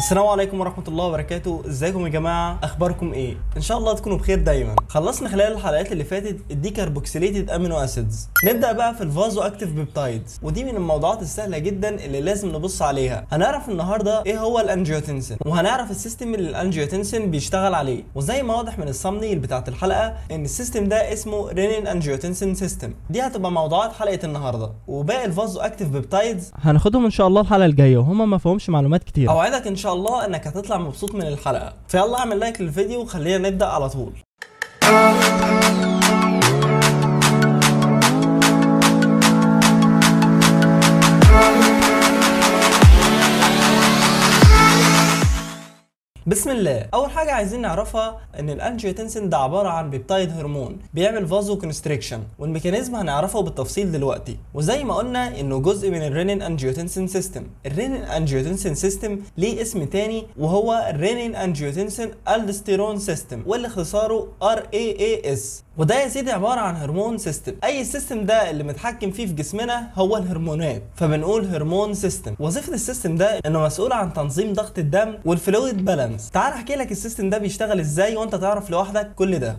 السلام عليكم ورحمة الله وبركاته، ازيكم يا جماعة؟ أخباركم إيه؟ إن شاء الله تكونوا بخير دايما. خلصنا خلال الحلقات اللي فاتت الديكربوكسيليتد أمينو أسيدز. نبدأ بقى في الفازو أكتيف بيبتايدز، ودي من الموضوعات السهلة جدا اللي لازم نبص عليها. هنعرف النهاردة إيه هو الأنجيوتنسين، وهنعرف السيستم اللي الأنجيوتنسين بيشتغل عليه، وزي ما واضح من الثامنيل بتاعت الحلقة إن السيستم ده اسمه رينين أنجيوتنسين سيستم. دي هتبقى موضوعات حلقة النهاردة، وباقي الفازو أكتيف بيبتايدز هناخدهم ان شاء الله الحلقه الجايه وهما ما فيهمش معلومات كتير اوعدك ان شاء الله انك هتطلع مبسوط من الحلقه فيلا اعمل لايك للفيديو وخلينا نبدا على طول بسم الله اول حاجه عايزين نعرفها ان الانجيوتنسين ده عباره عن بيبتايد هرمون بيعمل فازو كونستريكشن والميكانيزم هنعرفه بالتفصيل دلوقتي وزي ما قلنا انه جزء من الرينين انجيوتنسين سيستم الرينين انجيوتنسين سيستم ليه اسم تاني وهو الرينين انجيوتنسين الدستيرون سيستم واللي اختصاره ار اي اي اس وده يا سيدي عباره عن هرمون سيستم اي سيستم ده اللي متحكم فيه في جسمنا هو الهرمونات فبنقول هرمون سيستم وظيفه السيستم ده انه مسؤول عن تنظيم ضغط الدم والفلويد بالانس تعال احكي لك السيستم ده بيشتغل ازاي وانت تعرف لوحدك كل ده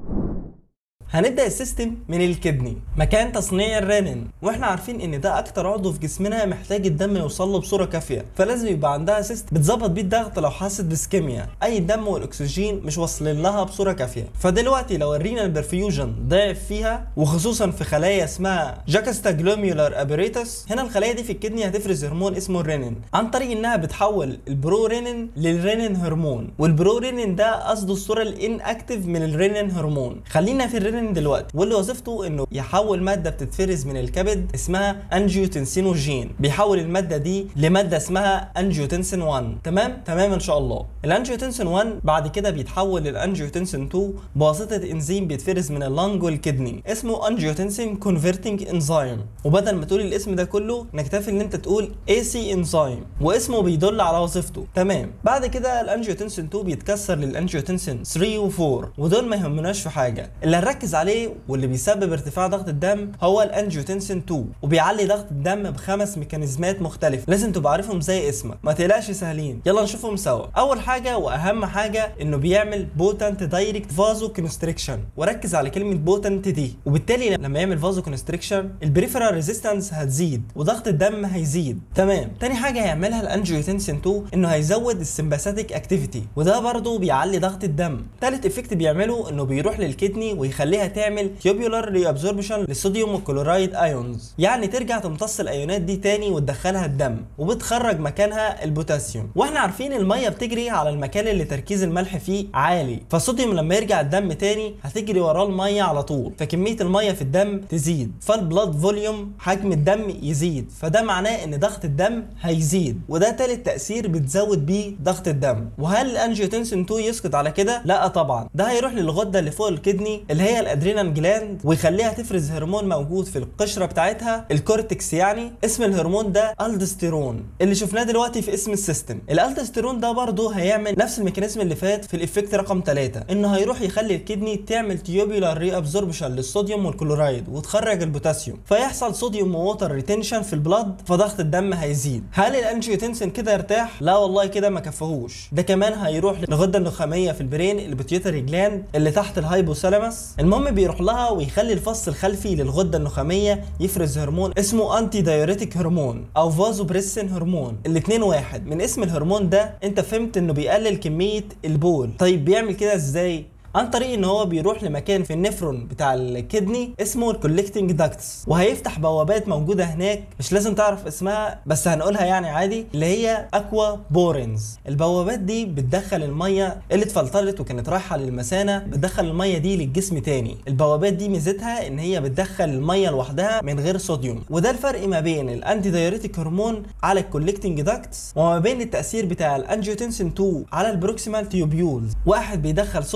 هنبدا السيستم من الكدني مكان تصنيع الرينين واحنا عارفين ان ده اكتر عضو في جسمنا محتاج الدم يوصل له بصوره كافيه فلازم يبقى عندها سيستم بتظبط بيه الضغط لو حست بسكيميا اي الدم والاكسجين مش واصلين لها بصوره كافيه فدلوقتي لو الرينال برفيوجن ضعف فيها وخصوصا في خلايا اسمها جاكستا جلوميولار ابريتس هنا الخلايا دي في الكدني هتفرز هرمون اسمه الرينين عن طريق انها بتحول البرورينين للرينين هرمون والبرورينين ده قصده الصوره الان اكتف من الرينين هرمون خلينا في الرينين الرينين دلوقتي واللي وظيفته انه يحول ماده بتتفرز من الكبد اسمها انجيوتنسينوجين بيحول الماده دي لماده اسمها انجيوتنسين 1 تمام تمام ان شاء الله الانجيوتنسين 1 بعد كده بيتحول للانجيوتنسين 2 بواسطه انزيم بيتفرز من اللنج والكدني اسمه انجيوتنسين كونفرتنج انزيم وبدل ما تقول الاسم ده كله نكتفي ان انت تقول اي سي انزيم واسمه بيدل على وظيفته تمام بعد كده الانجيوتنسين 2 بيتكسر للانجيوتنسين 3 و4 ودول ما يهمناش في حاجه اللي هنركز عليه واللي بيسبب ارتفاع ضغط الدم هو الانجيوتنسين 2 وبيعلي ضغط الدم بخمس ميكانيزمات مختلفه لازم تبقى عارفهم زي اسمك ما تقلقش سهلين يلا نشوفهم سوا اول حاجه واهم حاجه انه بيعمل بوتنت دايركت فازو كونستريكشن وركز على كلمه بوتنت دي وبالتالي لما يعمل فازو كونستريكشن البريفرال ريزيستنس هتزيد وضغط الدم هيزيد تمام تاني حاجه هيعملها الانجيوتنسين 2 انه هيزود السمباثيك اكتيفيتي وده برضه بيعلي ضغط الدم تالت افكت بيعمله انه بيروح للكدني ويخليها تعمل تيوبولار ري ابزوربشن للصوديوم والكلورايد ايونز يعني ترجع تمتص الايونات دي تاني وتدخلها الدم وبتخرج مكانها البوتاسيوم واحنا عارفين الميه بتجري على المكان اللي تركيز الملح فيه عالي فالصوديوم لما يرجع الدم تاني هتجري وراه الميه على طول فكميه الميه في الدم تزيد فالبلاد فوليوم حجم الدم يزيد فده معناه ان ضغط الدم هيزيد وده تالت تاثير بتزود بيه ضغط الدم وهل الانجيوتنسين 2 يسقط على كده لا طبعا ده هيروح للغده اللي فوق الكدني اللي هي الادرينال جلاند ويخليها تفرز هرمون موجود في القشره بتاعتها الكورتكس يعني اسم الهرمون ده الدستيرون اللي شفناه دلوقتي في اسم السيستم الالدستيرون ده برضه هيعمل نفس الميكانيزم اللي فات في الافكت رقم 3 انه هيروح يخلي الكدني تعمل تيوبولار ري ابزوربشن للصوديوم والكلورايد وتخرج البوتاسيوم فيحصل صوديوم ووتر ريتنشن في البلاد فضغط الدم هيزيد هل الانجيوتنسين كده يرتاح لا والله كده ما كفهوش ده كمان هيروح للغده النخاميه في البرين البيتيوتري جلاند اللي تحت الهايبوثالاموس المهم بيروح لها ويخلي الفص الخلفي للغده النخاميه يفرز هرمون اسمه انتي دايوريتيك هرمون او فازو بريسين هرمون الاثنين واحد من اسم الهرمون ده انت فهمت انه بيقلل كميه البول طيب بيعمل كده ازاي عن طريق ان هو بيروح لمكان في النفرون بتاع الكدني اسمه الكولكتنج داكتس وهيفتح بوابات موجوده هناك مش لازم تعرف اسمها بس هنقولها يعني عادي اللي هي اكوا بورينز البوابات دي بتدخل الميه اللي اتفلترت وكانت رايحه للمثانه بتدخل الميه دي للجسم تاني البوابات دي ميزتها ان هي بتدخل الميه لوحدها من غير صوديوم وده الفرق ما بين الانتي دايوريتيك هرمون على الكولكتنج داكتس وما بين التاثير بتاع الانجيوتنسين 2 على البروكسيمال تيوبيولز واحد بيدخل صوديوم وميه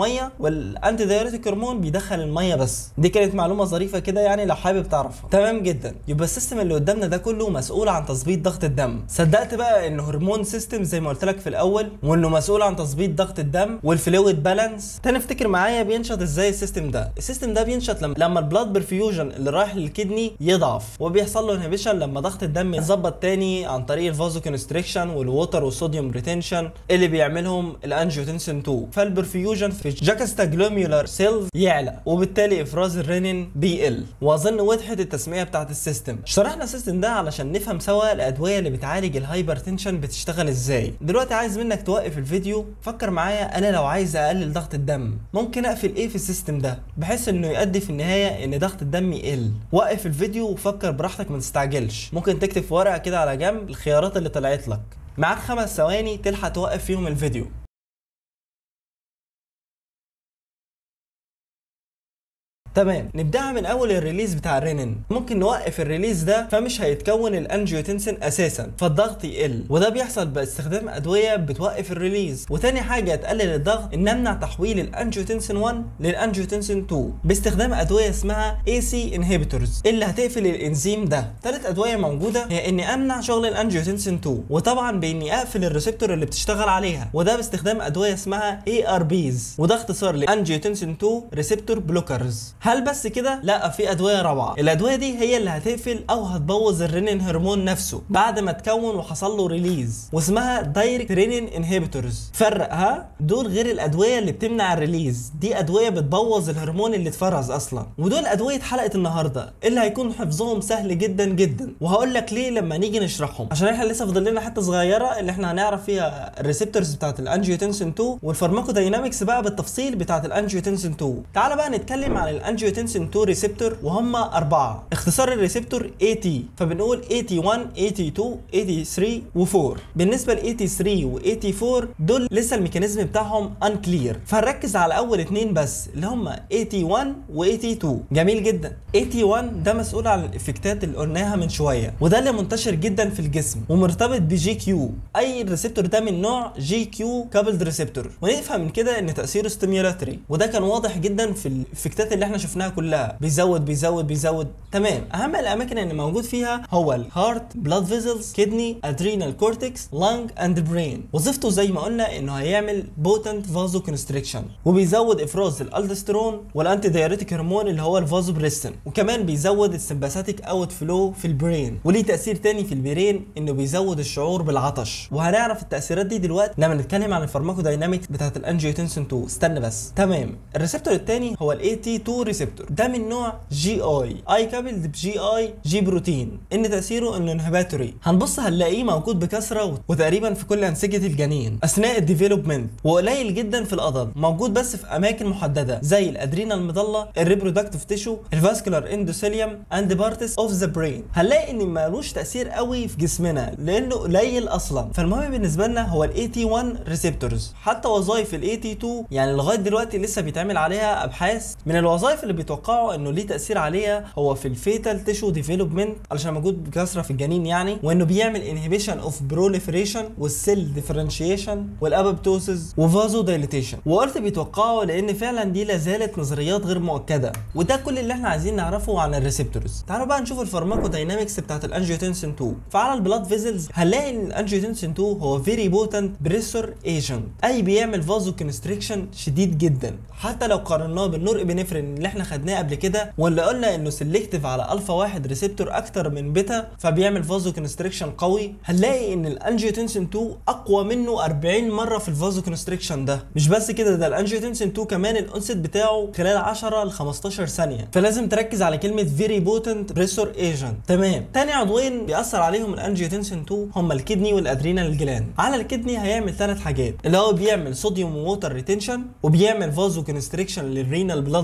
الميه والانتي دايوريتيك هرمون بيدخل الميه بس دي كانت معلومه ظريفه كده يعني لو حابب تعرفها تمام جدا يبقى السيستم اللي قدامنا ده كله مسؤول عن تظبيط ضغط الدم صدقت بقى ان هرمون سيستم زي ما قلت لك في الاول وانه مسؤول عن تظبيط ضغط الدم والفلويد بالانس تاني افتكر معايا بينشط ازاي السيستم ده السيستم ده بينشط لما لما البلاد برفيوجن اللي رايح للكدني يضعف وبيحصل له انهبيشن لما ضغط الدم يتظبط تاني عن طريق الفازو كونستريكشن والووتر والصوديوم ريتنشن اللي بيعملهم الانجيوتنسين 2 فالبرفيوجن في جاكستا جلوميولار سيلز يعلى وبالتالي افراز الرينين بيقل واظن وضحت التسميه بتاعت السيستم شرحنا السيستم ده علشان نفهم سوا الادويه اللي بتعالج الهايبرتنشن بتشتغل ازاي دلوقتي عايز منك توقف الفيديو فكر معايا انا لو عايز اقلل ضغط الدم ممكن اقفل ايه في السيستم ده بحيث انه يؤدي في النهايه ان ضغط الدم يقل وقف الفيديو وفكر براحتك ما تستعجلش ممكن تكتب في ورقه كده على جنب الخيارات اللي طلعت لك معاك خمس ثواني تلحق توقف فيهم الفيديو تمام نبداها من اول الريليز بتاع الرينين ممكن نوقف الريليز ده فمش هيتكون الانجيوتنسين اساسا فالضغط يقل وده بيحصل باستخدام ادويه بتوقف الريليز وتاني حاجه تقلل الضغط ان نمنع تحويل الانجيوتنسين 1 للانجيوتنسين 2 باستخدام ادويه اسمها اي سي انهبيتورز اللي هتقفل الانزيم ده تالت ادويه موجوده هي اني امنع شغل الانجيوتنسين 2 وطبعا باني اقفل الريسبتور اللي بتشتغل عليها وده باستخدام ادويه اسمها اي ار بيز وده اختصار لانجيوتنسين 2 ريسبتور بلوكرز هل بس كده لا في ادويه رابعه الادويه دي هي اللي هتقفل او هتبوظ الرينين هرمون نفسه بعد ما تكون وحصل له ريليز واسمها دايركت رينين انهبيتورز فرق ها دول غير الادويه اللي بتمنع الريليز دي ادويه بتبوظ الهرمون اللي اتفرز اصلا ودول ادويه حلقه النهارده اللي هيكون حفظهم سهل جدا جدا وهقول لك ليه لما نيجي نشرحهم عشان احنا لسه فاضل لنا حته صغيره اللي احنا هنعرف فيها الريسبتورز بتاعت الانجيوتنسين 2 والفارماكوداينامكس بقى بالتفصيل بتاعت الانجيوتنسين 2 تعال بقى نتكلم عن الانجيوتنسين 2 ريسبتور وهم اربعه اختصار الريسبتور AT فبنقول AT1 AT2 AT3 و4 بالنسبه ل AT3 و AT4 دول لسه الميكانيزم بتاعهم unclear فهنركز على اول اتنين بس اللي هم AT1 و AT2 جميل جدا AT1 ده مسؤول عن الافكتات اللي قلناها من شويه وده اللي منتشر جدا في الجسم ومرتبط بجي كيو اي ريسبتور ده من نوع جي كيو كابلد ريسبتور ونفهم من كده ان تاثيره ستيميولاتري وده كان واضح جدا في الافكتات اللي احنا شفناها كلها بيزود بيزود بيزود تمام اهم الاماكن اللي موجود فيها هو الهارت بلاد فيزلز كدني ادرينال كورتكس لانج اند برين وظيفته زي ما قلنا انه هيعمل بوتنت فازو كونستريكشن وبيزود افراز الالدسترون والانتي دايوريتيك هرمون اللي هو الفازو بريستين وكمان بيزود السمباثيك اوت فلو في البرين وليه تاثير تاني في البرين انه بيزود الشعور بالعطش وهنعرف التاثيرات دي دلوقتي لما نتكلم عن الفارماكوداينامكس بتاعت الانجيوتنسين 2 استنى بس تمام الريسبتور الثاني هو الاي تي 2 ريسبتور ده من نوع جي اي اي كابلد بجي اي جي بروتين ان تاثيره انه انهباتوري هنبص هنلاقيه موجود بكثره وتقريبا في كل انسجه الجنين اثناء الديفلوبمنت وقليل جدا في العضل موجود بس في اماكن محدده زي الادرينال مضله الريبرودكتيف تيشو الفاسكولار اندوثيليوم اند بارتس اوف ذا برين هنلاقي ان مالوش تاثير قوي في جسمنا لانه قليل اصلا فالمهم بالنسبه لنا هو الاي تي 1 ريسبتورز حتى وظائف الاي تي 2 يعني لغايه دلوقتي لسه بيتعمل عليها ابحاث من الوظائف اللي بيتوقعوا انه ليه تاثير عليها هو في الفيتال تيشو ديفلوبمنت علشان موجود بكثره في الجنين يعني وانه بيعمل انهبيشن اوف بروليفريشن والسيل ديفرنشيشن والابوبتوسيس وفازو دايليتيشن وقلت بيتوقعوا لان فعلا دي لا زالت نظريات غير مؤكده وده كل اللي احنا عايزين نعرفه عن الريسبتورز تعالوا بقى نشوف الفارماكوداينامكس بتاعت الانجيوتنسين 2 فعلى البلاد فيزلز هنلاقي ان الانجيوتنسين 2 هو فيري بوتنت بريسور ايجنت اي بيعمل فازو كونستريكشن شديد جدا حتى لو قارناه بالنور ابنفرين اللي احنا خدناه قبل كده ولا قلنا انه سيلكتيف على الفا واحد ريسبتور اكتر من بيتا فبيعمل فازو كونستريكشن قوي هنلاقي ان الانجيوتنسين 2 اقوى منه 40 مره في الفازو كونستريكشن ده مش بس كده ده الانجيوتنسين 2 كمان الانست بتاعه خلال 10 ل 15 ثانيه فلازم تركز على كلمه فيري بوتنت بريسور ايجنت تمام تاني عضوين بيأثر عليهم الانجيوتنسين 2 هما الكدني والادرينال الجلاند على الكدني هيعمل ثلاث حاجات اللي هو بيعمل صوديوم ووتر ريتنشن وبيعمل فازو كونستريكشن للرينال بلاد فيزلز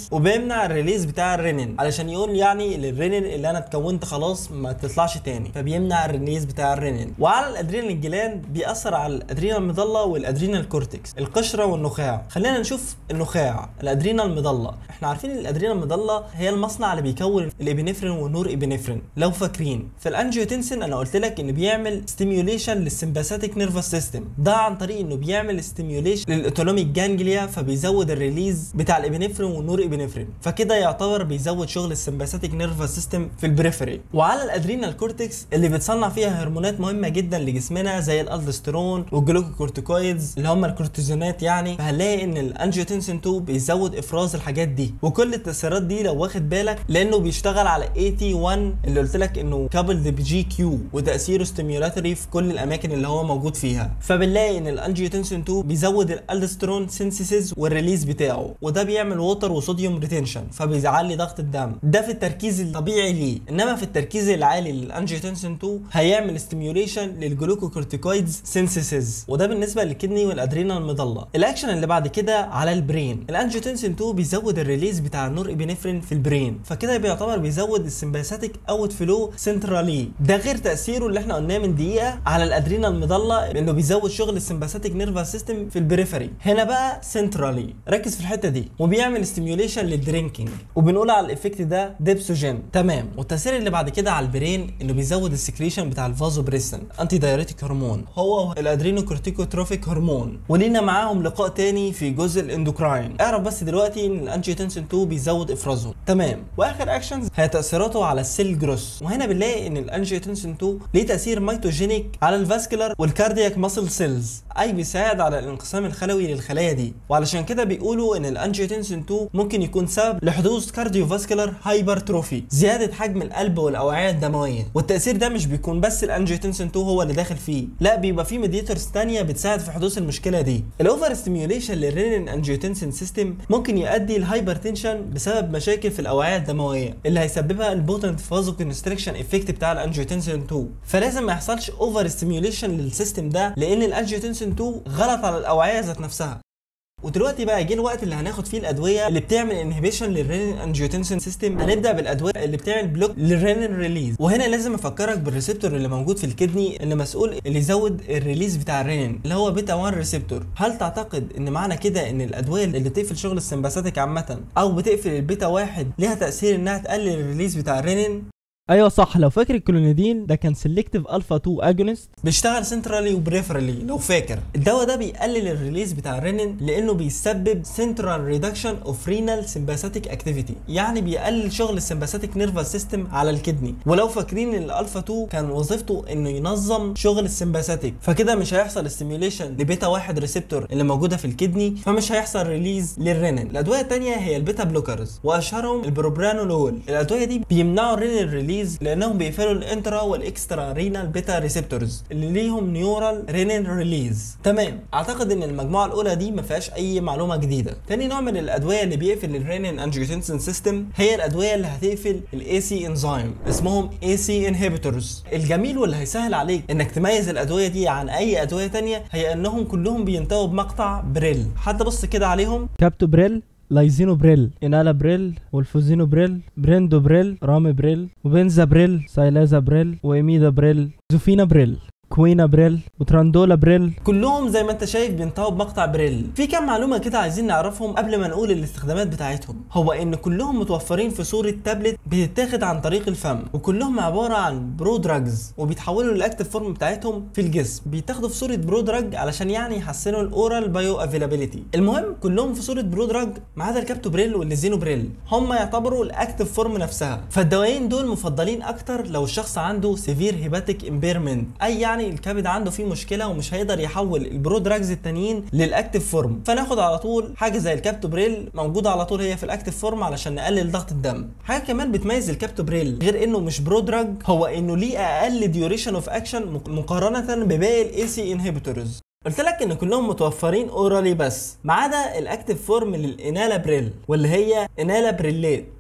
الريليز وبيمنع الريليز بتاع الرينين علشان يقول يعني الرينين اللي انا اتكونت خلاص ما تطلعش تاني فبيمنع الريليز بتاع الرينين وعلى الادرينال الجلاند بيأثر على الادرينال المضله والادرينال كورتكس القشره والنخاع خلينا نشوف النخاع الادرينال المضله احنا عارفين ان الادرينال المضله هي المصنع اللي بيكون الابنفرين والنور ابنفرين لو فاكرين في الانجيوتنسين انا قلت لك ان بيعمل ستيميوليشن للسمباثيك نيرفس سيستم ده عن طريق انه بيعمل ستيميوليشن للاوتونوميك جانجليا فبيزود الريليز بتاع الابنفرين والنور ابنفرين فكده يعتبر بيزود شغل السمباثيك نيرفس سيستم في البريفري وعلى الادرينال كورتكس اللي بتصنع فيها هرمونات مهمه جدا لجسمنا زي الالدوستيرون والجلوكوكورتيكويدز اللي هم الكورتيزونات يعني فهنلاقي ان الانجيوتنسين 2 بيزود افراز الحاجات دي وكل التاثيرات دي لو واخد بالك لانه بيشتغل على اي تي 1 اللي قلت لك انه كابل بجي كيو وتاثيره ستيميولاتوري في كل الاماكن اللي هو موجود فيها فبنلاقي ان الانجيوتنسين 2 بيزود الالدوستيرون سينسيسز والريليز بتاعه وده بيعمل ووتر وصوديوم ريتنشن فبيعلي ضغط الدم ده في التركيز الطبيعي ليه انما في التركيز العالي للانجيوتنسين 2 هيعمل ستيميوليشن للجلوكوكورتيكويدز سينسيسز وده بالنسبه للكدني والادرينال المضله الاكشن اللي بعد كده على البرين الانجيوتنسين 2 بيزود الريليز بتاع النور ابنفرين في البرين فكده بيعتبر بيزود السمباثيك اوت فلو سنترالي ده غير تاثيره اللي احنا قلناه من دقيقه على الادرينال المضله انه بيزود شغل السمباثيك نيرفس سيستم في البريفري هنا بقى سنترالي ركز في الحته دي وبيعمل ستيميوليشن للدرينكينج وبنقول على الايفكت ده ديبسوجين تمام والتاثير اللي بعد كده على البرين انه بيزود السكريشن بتاع الفازوبريسن انتي دايريتيك هرمون هو الادرينوكورتيكوتروفيك هرمون ولينا معاهم لقاء تاني في جزء الاندوكراين اعرف بس دلوقتي ان الانجيوتنسين 2 بيزود افرازهم تمام واخر اكشنز هي تاثيراته على السيل جروس وهنا بنلاقي ان الانجيوتنسين 2 ليه تاثير ميتوجينيك على الفاسكولار والكاردياك ماسل سيلز اي بيساعد على الانقسام الخلوي للخلايا دي وعلشان كده بيقولوا ان الانجيوتنسين 2 ممكن يكون سبب لحدوث كارديوفاسكولار هايبرتروفي زياده حجم القلب والاوعيه الدمويه والتاثير ده مش بيكون بس الانجيوتنسين 2 هو اللي داخل فيه لا بيبقى فيه ميديتورز تانية بتساعد في حدوث المشكله دي الاوفر ستيميوليشن للرينين انجيوتنسين سيستم ممكن يؤدي الهايبرتنشن بسبب مشاكل في الاوعيه الدمويه اللي هيسببها البوتنت فازو كونستريكشن افكت بتاع الانجيوتنسين 2 فلازم ما يحصلش اوفر ستيميوليشن للسيستم ده لان الانجيوتنسين 2 غلط على الاوعيه ذات نفسها ودلوقتي بقى جه الوقت اللي هناخد فيه الادويه اللي بتعمل انهبيشن للرينين انجيوتنسين سيستم هنبدا بالادويه اللي بتعمل بلوك للرينين ريليز وهنا لازم افكرك بالريسبتور اللي موجود في الكدني اللي مسؤول اللي يزود الريليز بتاع الرينين اللي هو بيتا 1 ريسبتور هل تعتقد ان معنى كده ان الادويه اللي بتقفل شغل السمباثيك عامه او بتقفل البيتا واحد ليها تاثير انها تقلل الريليز بتاع الرينين ايوه صح لو فاكر الكلونيدين ده كان سيلكتيف الفا 2 اجونست بيشتغل سنترالي وبريفرالي لو فاكر الدواء ده بيقلل الريليز بتاع الرينين لانه بيسبب سنترال ريدكشن اوف رينال سمباثيك اكتيفيتي يعني بيقلل شغل السمباثيك نيرفس سيستم على الكدني ولو فاكرين ان الالفا 2 كان وظيفته انه ينظم شغل السمباثيك فكده مش هيحصل ستيميوليشن لبيتا واحد ريسبتور اللي موجوده في الكدني فمش هيحصل ريليز للرينين الادويه الثانيه هي البيتا بلوكرز واشهرهم البروبرانولول الادويه دي بيمنعوا الرينين ريليز لانهم بيقفلوا الانترا والاكسترا رينال بيتا ريسبتورز اللي ليهم نيورال رينين ريليز تمام اعتقد ان المجموعه الاولى دي ما فيهاش اي معلومه جديده تاني نوع من الادويه اللي بيقفل الرينين انجيوتنسين سيستم هي الادويه اللي هتقفل الاي سي انزيم اسمهم اي سي انهبيتورز الجميل واللي هيسهل عليك انك تميز الادويه دي عن اي ادويه تانية هي انهم كلهم بينتهوا بمقطع بريل حتى بص كده عليهم كابتو بريل لايزينو بريل انالا بريل والفوزينو بريل بريندو بريل رامي بريل وبنزا بريل سايلازا بريل وايميدا بريل زوفينا بريل كوينا بريل وتراندولا بريل كلهم زي ما انت شايف بينتهوا بمقطع بريل في كام معلومه كده عايزين نعرفهم قبل ما نقول الاستخدامات بتاعتهم هو ان كلهم متوفرين في صوره تابلت بتتاخد عن طريق الفم وكلهم عباره عن برو دراجز وبيتحولوا للاكتيف فورم بتاعتهم في الجسم بيتاخدوا في صوره برو دراج علشان يعني يحسنوا الاورال بايو افيلابيليتي المهم كلهم في صوره برو دراج ما عدا الكابتوبريل والليزينو بريل هم يعتبروا الاكتيف فورم نفسها فالدوايين دول مفضلين اكتر لو الشخص عنده سيفير هيباتيك امبيرمنت اي يعني الكبد عنده فيه مشكله ومش هيقدر يحول البرو دراجز التانيين للاكتيف فورم فناخد على طول حاجه زي الكابتوبريل موجوده على طول هي في الاكتيف فورم علشان نقلل ضغط الدم حاجه كمان بتميز الكابتوبريل غير انه مش برو دراج هو انه ليه اقل ديوريشن اوف اكشن مقارنه بباقي الاي سي انهبيتورز قلت لك ان كلهم متوفرين اورالي بس ما عدا الاكتيف فورم للانالا بريل واللي هي انالا بريليت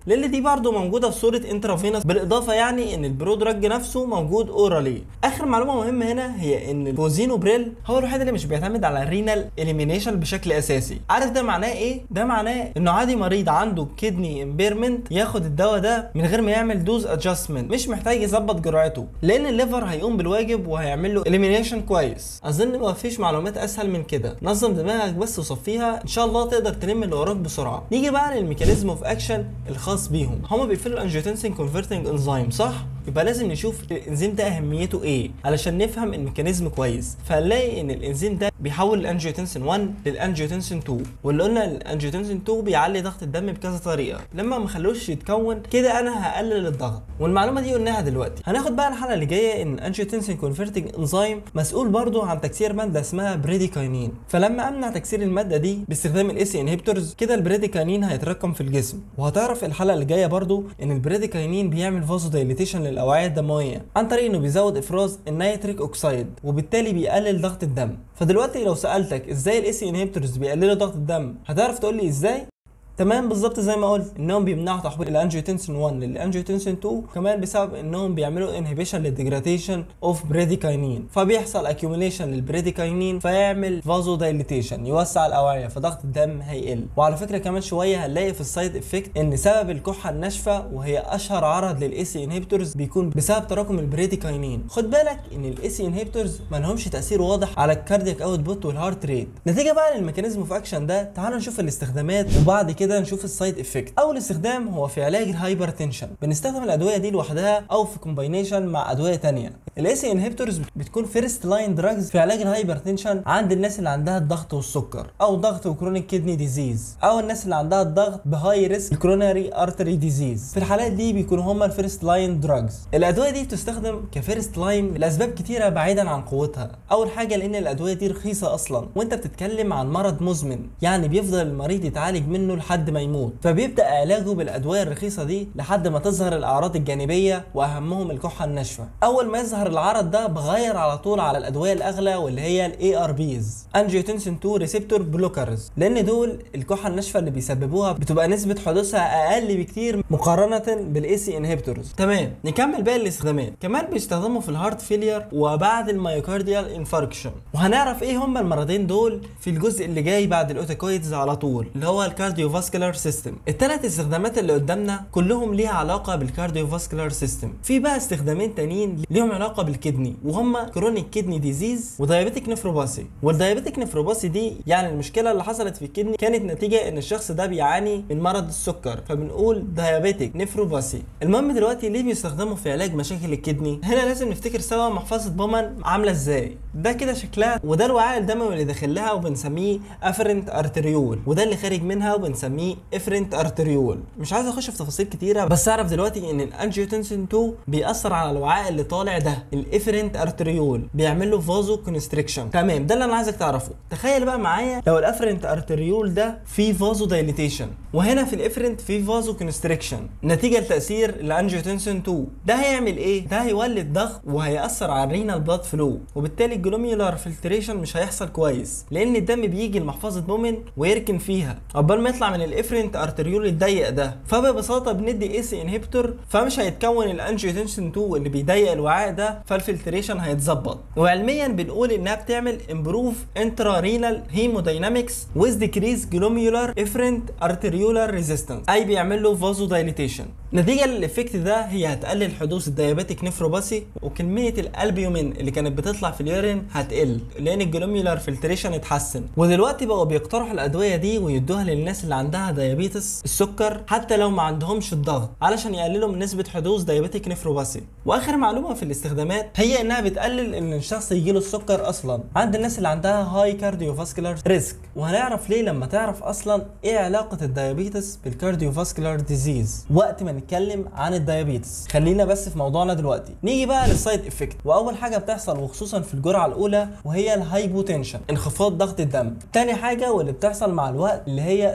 لان دي برضه موجوده في صوره انترافينوس بالاضافه يعني ان البرودراج نفسه موجود اورالي اخر معلومه مهمه هنا هي ان الفوزينوبريل هو الوحيد اللي مش بيعتمد على الرينال اليمينيشن بشكل اساسي عارف ده معناه ايه ده معناه انه عادي مريض عنده كدني امبيرمنت ياخد الدواء ده من غير ما يعمل دوز ادجستمنت مش محتاج يظبط جرعته لان الليفر هيقوم بالواجب وهيعمل له اليمينيشن كويس اظن ما فيش معلومات اسهل من كده نظم دماغك بس وصفيها ان شاء الله تقدر تلم اللي وراك بسرعه نيجي بقى للميكانيزم اوف اكشن الخاص بيهم هما بيقفلوا الانجيوتنسين كونفرتنج انزيم صح يبقى لازم نشوف الانزيم ده اهميته ايه علشان نفهم الميكانيزم كويس فنلاقي ان الانزيم ده بيحول الانجيوتنسين 1 للانجيوتنسين 2 واللي قلنا الانجيوتنسين 2 بيعلي ضغط الدم بكذا طريقه لما ما خلوش يتكون كده انا هقلل الضغط والمعلومه دي قلناها دلوقتي هناخد بقى الحلقه اللي جايه ان الانجيوتنسين كونفرتنج انزيم مسؤول برضو عن تكسير ماده اسمها بريديكاينين فلما امنع تكسير الماده دي باستخدام الاس انهبيتورز كده البريديكاينين هيتراكم في الجسم وهتعرف الحلقه اللي جايه برضو ان البريديكاينين بيعمل فازو دايليتيشن للاوعيه الدمويه عن طريق انه بيزود افراز النيتريك اوكسيد وبالتالي بيقلل ضغط الدم فدلوقتي لو سالتك ازاي الاس انهبيتورز بيقللوا ضغط الدم هتعرف تقول لي ازاي تمام بالظبط زي ما قلت انهم بيمنعوا تحويل الانجيوتنسين 1 للانجيوتنسين 2 كمان بسبب انهم بيعملوا انهبيشن للديجراديشن اوف بريديكاينين فبيحصل اكيوميليشن للبريديكاينين فيعمل فازو دايليتيشن يوسع الاوعيه فضغط الدم هيقل وعلى فكره كمان شويه هنلاقي في السايد افكت ان سبب الكحه الناشفه وهي اشهر عرض للاي انهبيتورز بيكون بسبب تراكم البريديكاينين خد بالك ان الاي انهبيتورز ما لهمش تاثير واضح على الكاردياك اوتبوت والهارت ريت نتيجه بقى للميكانيزم اوف اكشن ده تعالوا نشوف الاستخدامات وبعد كده نشوف السايد افكت اول استخدام هو في علاج الهايبرتنشن بنستخدم الادويه دي لوحدها او في كومباينيشن مع ادويه تانية الاس انهبيتورز بتكون فيرست لاين دراجز في علاج الهايبرتنشن عند الناس اللي عندها الضغط والسكر او ضغط وكرونيك كدني ديزيز او الناس اللي عندها الضغط بهاي ريسك كروناري ارتري ديزيز في الحالات دي بيكونوا هم الفيرست لاين دراجز الادويه دي بتستخدم كفيرست لاين لاسباب كتيره بعيدا عن قوتها اول حاجه لان الادويه دي رخيصه اصلا وانت بتتكلم عن مرض مزمن يعني بيفضل المريض يتعالج منه لحد ما يموت فبيبدا علاجه بالادويه الرخيصه دي لحد ما تظهر الاعراض الجانبيه واهمهم الكحه الناشفه اول ما يظهر العرض ده بغير على طول على الادويه الاغلى واللي هي الاي ار بيز انجيوتنسين 2 ريسبتور بلوكرز لان دول الكحه الناشفه اللي بيسببوها بتبقى نسبه حدوثها اقل بكتير مقارنه بالاي سي انهبيتورز تمام نكمل باقي الاستخدامات كمان بيستخدموا في الهارت فيلير وبعد الميوكارديال انفاركشن وهنعرف ايه هما المرضين دول في الجزء اللي جاي بعد الاوتوكويدز على طول اللي هو الكارديوفاسكولار سيستم الثلاث استخدامات اللي قدامنا كلهم ليها علاقه بالكارديوفاسكولار سيستم في بقى استخدامين تانيين ليهم علاقه بالكدني وهما كرونيك كدني ديزيز ودايابيتيك نفروباسي والدايابيتيك نفروباسي دي يعني المشكله اللي حصلت في الكدني كانت نتيجه ان الشخص ده بيعاني من مرض السكر فبنقول دايابيتيك نفروباسي المهم دلوقتي ليه بيستخدموا في علاج مشاكل الكدني هنا لازم نفتكر سوا محفظه بومان عامله ازاي ده كده شكلها وده الوعاء الدموي اللي داخل لها وبنسميه افرنت ارتريول وده اللي خارج منها وبنسميه افرنت ارتريول مش عايز اخش في تفاصيل كتيره بس اعرف دلوقتي ان الانجيوتنسين 2 بيأثر على الوعاء اللي طالع ده الافرنت ارتريول بيعمل له فازو كونستريكشن تمام ده اللي انا عايزك تعرفه تخيل بقى معايا لو الافرنت ارتريول ده فيه فازو دايليتيشن وهنا في الافرنت فيه فازو كونستريكشن نتيجه لتاثير الانجيوتنسين 2 ده هيعمل ايه ده هيولد ضغط وهيأثر على الرينال بلاد فلو وبالتالي الجلوميولار فلتريشن مش هيحصل كويس لان الدم بيجي لمحفظه بومن ويركن فيها عقبال ما يطلع من الافرنت ارتريول الضيق ده فببساطه بندي اي سي انهبيتور فمش هيتكون الانجيوتنسين 2 اللي بيضيق الوعاء ده فالفلتريشن هيتظبط وعلميا بنقول انها بتعمل امبروف انترا رينال هيموداينامكس ويز ديكريز جلوميولار افرنت ارتريولار ريزيستنس اي بيعمل له فازو دايليتيشن نتيجه للايفكت ده هي هتقلل حدوث الديابيتيك نفروباسي وكميه الالبيومين اللي كانت بتطلع في اليورين هتقل لان الجلوميولار فلتريشن اتحسن ودلوقتي بقوا بيقترحوا الادويه دي ويدوها للناس اللي عندها ديابيتس السكر حتى لو ما عندهمش الضغط علشان يقللوا من نسبه حدوث ديابيتيك نفروباسي واخر معلومه في الاستخدامات هي انها بتقلل ان الشخص يجيله السكر اصلا عند الناس اللي عندها هاي كارديوفاسكولار ريسك وهنعرف ليه لما تعرف اصلا ايه علاقه الديابيتس بالكارديوفاسكولار ديزيز وقت ما نتكلم عن الديابيتس خلينا بس في موضوعنا دلوقتي نيجي بقى للسايد افكت واول حاجه بتحصل وخصوصا في الجرعه الاولى وهي الهايبوتنشن انخفاض ضغط الدم تاني حاجه واللي بتحصل مع الوقت اللي هي دراي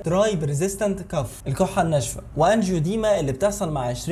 ريزيستنت كاف الكحه الناشفه وانجيوديما اللي بتحصل مع 20%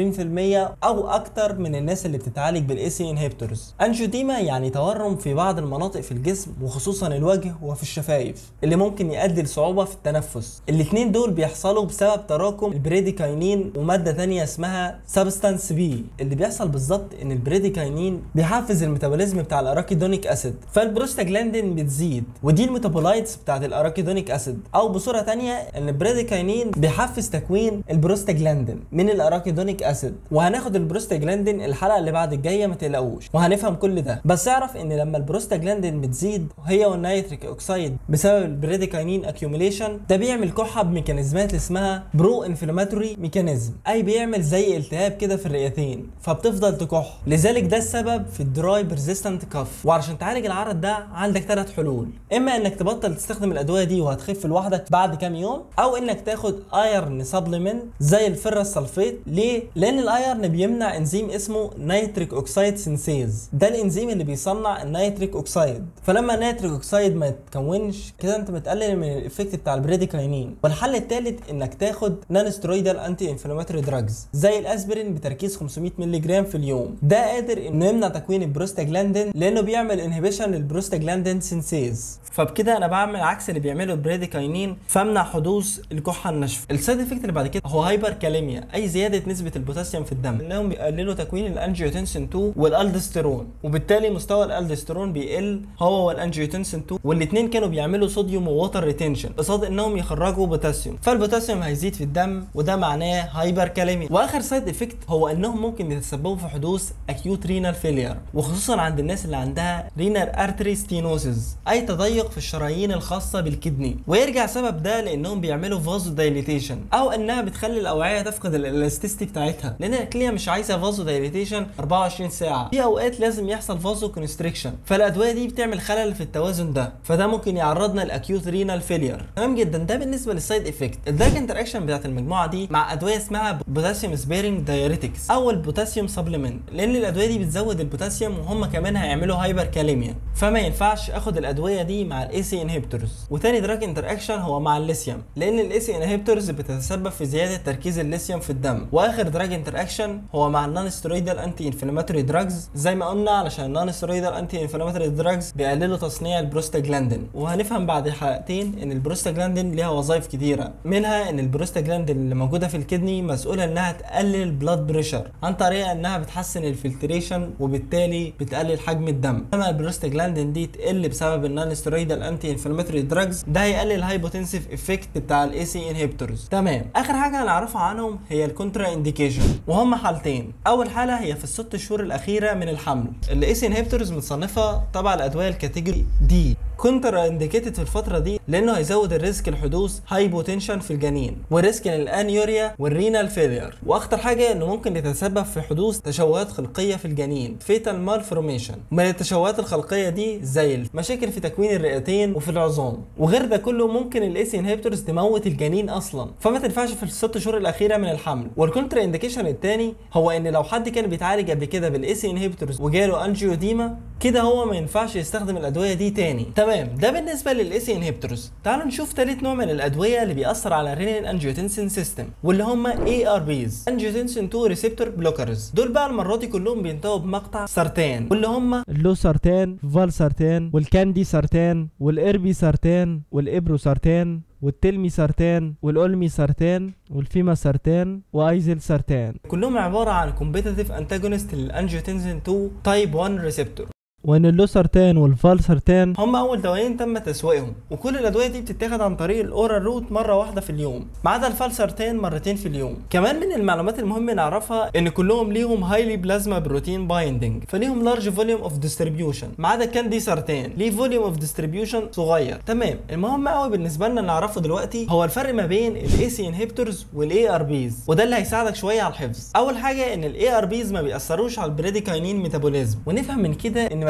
او اكتر من الناس اللي بتتعالج بالاي سي انهبيتورز انجيوديما يعني تورم في بعض المناطق في الجسم وخصوصا الوجه وفي الشفايف اللي ممكن يؤدي لصعوبه في التنفس الاثنين دول بيحصلوا بسبب تراكم البريديكاينين وماده ثانيه اسمها سبستانس بي اللي بيحصل بالظبط ان البريديكاينين بيحفز الميتابوليزم بتاع الاراكيدونيك اسيد فالبروستاجلاندين بتزيد ودي الميتابولايتس بتاعت الاراكيدونيك اسيد او بصوره ثانيه ان البريديكاينين بيحفز تكوين البروستاجلاندين من الاراكيدونيك اسيد وهناخد البروستاجلاندين الحلقه اللي بعد الجايه ما تقلقوش وهنفهم كل ده بس اعرف ان لما البروستاجلاندين بتزيد هي والنيتريك اوكسيد بسبب البريديكاينين اكيوميليشن ده بيعمل كحه بميكانيزمات اسمها برو انفلاماتوري ميكانيزم اي بيعمل زي التهاب كده في الرئتين فبتفضل تكح لذلك ده السبب في الدراي بيرزيستنت كاف وعشان تعالج العرض ده عندك ثلاث حلول اما انك تبطل تستخدم الادويه دي وهتخف لوحدك بعد كام يوم او انك تاخد ايرن سبلمنت زي الفيرس سلفيت ليه لان الايرن بيمنع انزيم اسمه نيتريك اوكسيد سينسيز ده الانزيم اللي بيصنع النيتريك اوكسيد فلما النيتريك اوكسيد ما يتكونش كده انت بتقلل من الايفكت بتاع البريديكاينين والحل الثالث انك تاخد نان سترويدال انتي انفلاماتوري دراجز زي الاسبرين بتركيز 500 مللي جرام في اليوم ده قادر انه يمنع تكوين البروستاجلاندين لانه بيعمل انهبيشن للبروستاجلاندين سينسيز فبكده انا بعمل عكس اللي بيعمله البريديكاينين فامنع حدوث الكحه الناشفه السايد افكت اللي بعد كده هو هايبر كاليميا اي زياده نسبه البوتاسيوم في الدم انهم بيقللوا تكوين الانجيوتنسين 2 والالدسترون وبالتالي مستوى الالدسترون بيقل هو والانجيوتنسين 2 والاثنين كانوا بيعملوا صوديوم ووتر ريتنشن قصاد انهم يخرجوا بوتاسيوم فالبوتاسيوم هيزيد في الدم وده معناه هايبر كاليميا واخر سايد افكت هو انهم ممكن يتسببوا في حدوث اكيوت رينال فيلير وخصوصا عند الناس اللي عندها رينال ارتري ستينوسيس اي تضيق في الشرايين الخاصه بالكدني ويرجع سبب ده لانهم بيعملوا فازو دايليتيشن او انها بتخلي الاوعيه تفقد الالاستيستي بتاعتها لان الكليه مش عايزه فازو دايليتيشن 24 ساعه في اوقات لازم يحصل فازو كونستريكشن فالادويه دي بتعمل خلل في التوازن ده فده ممكن يعرضنا لاكيوت رينال فيلير تمام جدا ده بالنسبه للسايد افكت الدراج انتراكشن بتاعت المجموعه دي مع ادويه اسمها بوتاسيوم سبيرنج دايوريتكس او البوتاسيوم سبلمنت لان الادويه دي بتزود البوتاسيوم وهم كمان هيعملوا هايبر كاليميا فما ينفعش اخد الادويه دي مع الاي سي انهبيتورز وتاني دراج انتراكشن هو مع الليثيوم لان الاي سي انهبيتورز بتتسبب في زياده تركيز الليثيوم في الدم واخر دراج انتراكشن هو مع النون ستيرويدال انتي انفلاماتوري دراجز زي ما قلنا علشان النون ستيرويدال انتي انفلاماتوري دراجز بيقللوا تصنيع البروستاجلاندين وهنفهم بعد حلقتين ان البروستاجلاندين ليها وظائف كتيره منها ان البروستاجلاندين اللي موجوده في الكدني مسؤوله انها تقلل البلاد بريشر عن طريق انها بتحسن الفلتريشن وبالتالي بتقلل حجم الدم اما البروستاجلاندين دي تقل بسبب النون ستيرويدال انتي انفلاماتوري دراجز ده هيقلل الهايبوتنسيف افكت بتاع الاي سي انهبيتورز تمام اخر حاجه هنعرفها عنهم هي الكونترا انديكيشن وهم حالتين اول حاله هي في الست شهور الاخيره من الحمل الاي سي انهبيتورز متصنفه تبع الادويه الكاتيجوري دي كونترا انديكيتد في الفتره دي لانه هيزود الريسك لحدوث هايبوتنشن في الجنين وريسك للانيوريا والرينال فيلير واخطر حاجه انه ممكن يتسبب في حدوث تشوهات خلقيه في الجنين فيتال مالفورميشن من التشوهات الخلقيه دي زي مشاكل في تكوين الرئتين وفي العظام وغير ده كله ممكن الاي سي انهبيتورز تموت الجنين اصلا فما تنفعش في الست شهور الاخيره من الحمل والكونترا انديكيشن الثاني هو ان لو حد كان بيتعالج قبل كده بالاي سي انهبيتورز وجاله انجيوديما كده هو ما ينفعش يستخدم الادويه دي تاني تمام ده بالنسبه للاي سي انهبيتورز تعالوا نشوف ثالث نوع من الادويه اللي بيأثر على الرينين انجيوتنسين سيستم واللي هم اي ار بيز انجيوتنسين 2 ريسبتور بلوكرز دول بقى المره دي كلهم بينتهوا بمقطع سرطان واللي هم اللو سرطان فال سرطان والكاندي سرطان والاربي سرطان والابرو سرطان والتلمي سرطان والأولمي سرطان والفيما سرطان وايزل سرطان كلهم عباره عن كومبيتيتيف انتاجونست للانجيوتنسين 2 تايب 1 ريسبتور وان اللو سرطان والفال سرطان هم اول دوايين تم تسويقهم وكل الادويه دي بتتاخد عن طريق الاورال روت مره واحده في اليوم ما عدا الفالسرتين مرتين في اليوم كمان من المعلومات المهم نعرفها ان كلهم ليهم هايلي بلازما بروتين بايندنج فليهم لارج فوليوم اوف ديستريبيوشن ما عدا كان دي سرطان ليه فوليوم اوف ديستريبيوشن صغير تمام المهم قوي بالنسبه لنا نعرفه دلوقتي هو الفرق ما بين الاي سي انهبيتورز والاي ار بيز وده اللي هيساعدك شويه على الحفظ اول حاجه ان الاي ار بيز ما بيأثروش على البريديكاينين ميتابوليزم ونفهم من كده ان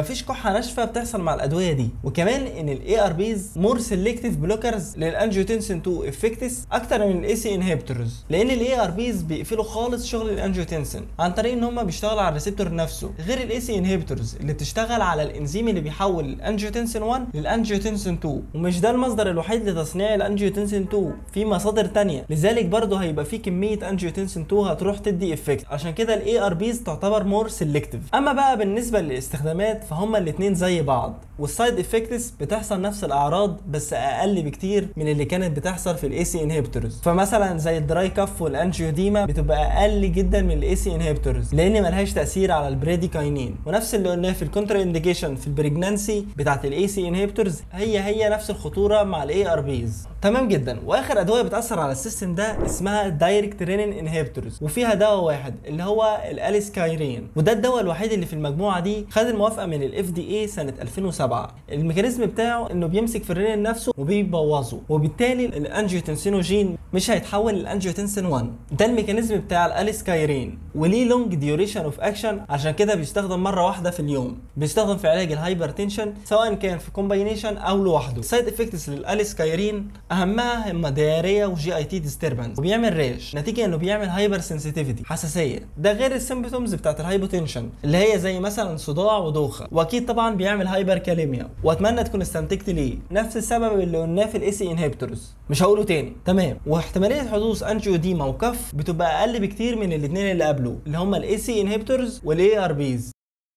مفيش كحه ناشفه بتحصل مع الادويه دي وكمان ان الاي ار بيز مور سيلكتيف بلوكرز للانجيوتنسين 2 افكتس اكتر من الاي سي انهبيتورز لان الاي ار بيز بيقفلوا خالص شغل الانجيوتنسين عن طريق ان هم بيشتغلوا على الريسبتور نفسه غير الاي سي انهبيتورز اللي بتشتغل على الانزيم اللي بيحول الانجيوتنسين 1 للانجيوتنسين 2 ومش ده المصدر الوحيد لتصنيع الانجيوتنسين 2 في مصادر تانية لذلك برضه هيبقى في كميه انجيوتنسين 2 هتروح تدي افكت عشان كده الاي ار بيز تعتبر مور سيلكتيف اما بقى بالنسبه للاستخدامات فهما الاثنين زي بعض والسايد افكتس بتحصل نفس الاعراض بس اقل بكتير من اللي كانت بتحصل في الاي سي انهبيتورز فمثلا زي الدراي كاف والانجيوديما بتبقى اقل جدا من الاي سي انهبيتورز لان ملهاش تاثير على البريديكاينين ونفس اللي قلناه في الكونترا انديكيشن في البريجنانسي بتاعت الاي سي انهبيتورز هي هي نفس الخطوره مع الاي ار بيز تمام جدا واخر ادويه بتاثر على السيستم ده اسمها دايركت رينين انهبيتورز وفيها دواء واحد اللي هو الاليسكايرين وده الدواء الوحيد اللي في المجموعه دي خد الموافقه من الاف دي اي سنه 2007 الميكانيزم بتاعه انه بيمسك في الرينين نفسه وبيبوظه وبالتالي الانجيوتنسينوجين مش هيتحول للانجيوتنسين 1 ده الميكانيزم بتاع الاليسكايرين وليه لونج ديوريشن اوف اكشن عشان كده بيستخدم مره واحده في اليوم بيستخدم في علاج الهايبرتنشن سواء كان في كومباينيشن او لوحده سايد افكتس للاليسكايرين اهمها هم دياريه وجي اي تي ديستربنس وبيعمل ريش نتيجه انه بيعمل هايبر سنسيتيفيتي حساسيه ده غير السيمبتومز بتاعت الهايبوتنشن اللي هي زي مثلا صداع ودوخه واكيد طبعا بيعمل هايبر كاليميا واتمنى تكون استنتجت ليه نفس السبب اللي قلناه في الاي سي انهبيتورز مش هقوله تاني تمام واحتماليه حدوث انجيوديما وكف بتبقى اقل بكتير من الاثنين اللي قبله اللي هم الاي سي انهبيتورز والاي ار بيز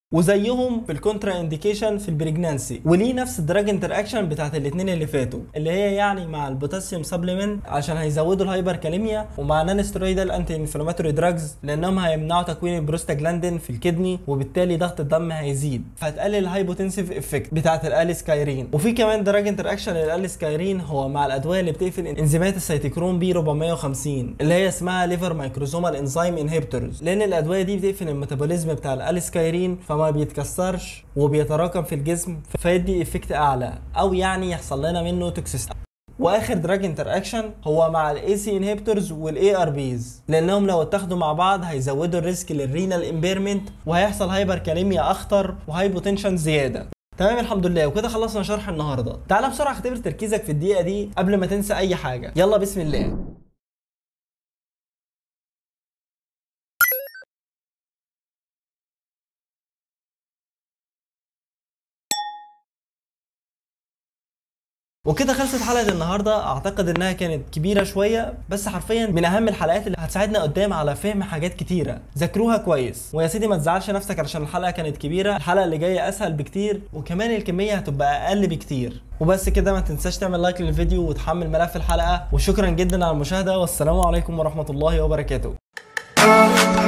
وزيهم في الكونترا انديكيشن في البريجنانسي وليه نفس الدراج انتر اكشن بتاعت الاثنين اللي فاتوا اللي هي يعني مع البوتاسيوم سبلمنت عشان هيزودوا الهايبر كاليميا ومع نان سترويدال انتي انفلاماتوري دراجز لانهم هيمنعوا تكوين البروستاجلاندين في الكدني وبالتالي ضغط الدم هيزيد فهتقلل الهايبوتنسيف افكت بتاعت الاليسكايرين وفي كمان دراج انتر اكشن للاليسكايرين هو مع الادويه اللي بتقفل انزيمات السيتوكروم بي 450 اللي هي اسمها ليفر مايكروزومال انزيم انهبيتورز لان الادويه دي بتقفل الميتابوليزم بتاع الاليسكايرين فما بيتكسرش وبيتراكم في الجسم فيدي افكت اعلى او يعني يحصل لنا منه توكسيستي واخر دراج انتر اكشن هو مع الاي سي انهبيتورز والاي ار بيز لانهم لو اتاخدوا مع بعض هيزودوا الريسك للرينال امبيرمنت وهيحصل هايبر كاليميا اخطر وهايبوتنشن زياده تمام الحمد لله وكده خلصنا شرح النهارده تعالى بسرعه اختبر تركيزك في الدقيقه دي قبل ما تنسى اي حاجه يلا بسم الله وكده خلصت حلقه النهارده اعتقد انها كانت كبيره شويه بس حرفيا من اهم الحلقات اللي هتساعدنا قدام على فهم حاجات كتيره ذاكروها كويس ويا سيدي ما تزعلش نفسك علشان الحلقه كانت كبيره الحلقه اللي جايه اسهل بكتير وكمان الكميه هتبقى اقل بكتير وبس كده ما تنساش تعمل لايك للفيديو وتحمل ملف الحلقه وشكرا جدا على المشاهده والسلام عليكم ورحمه الله وبركاته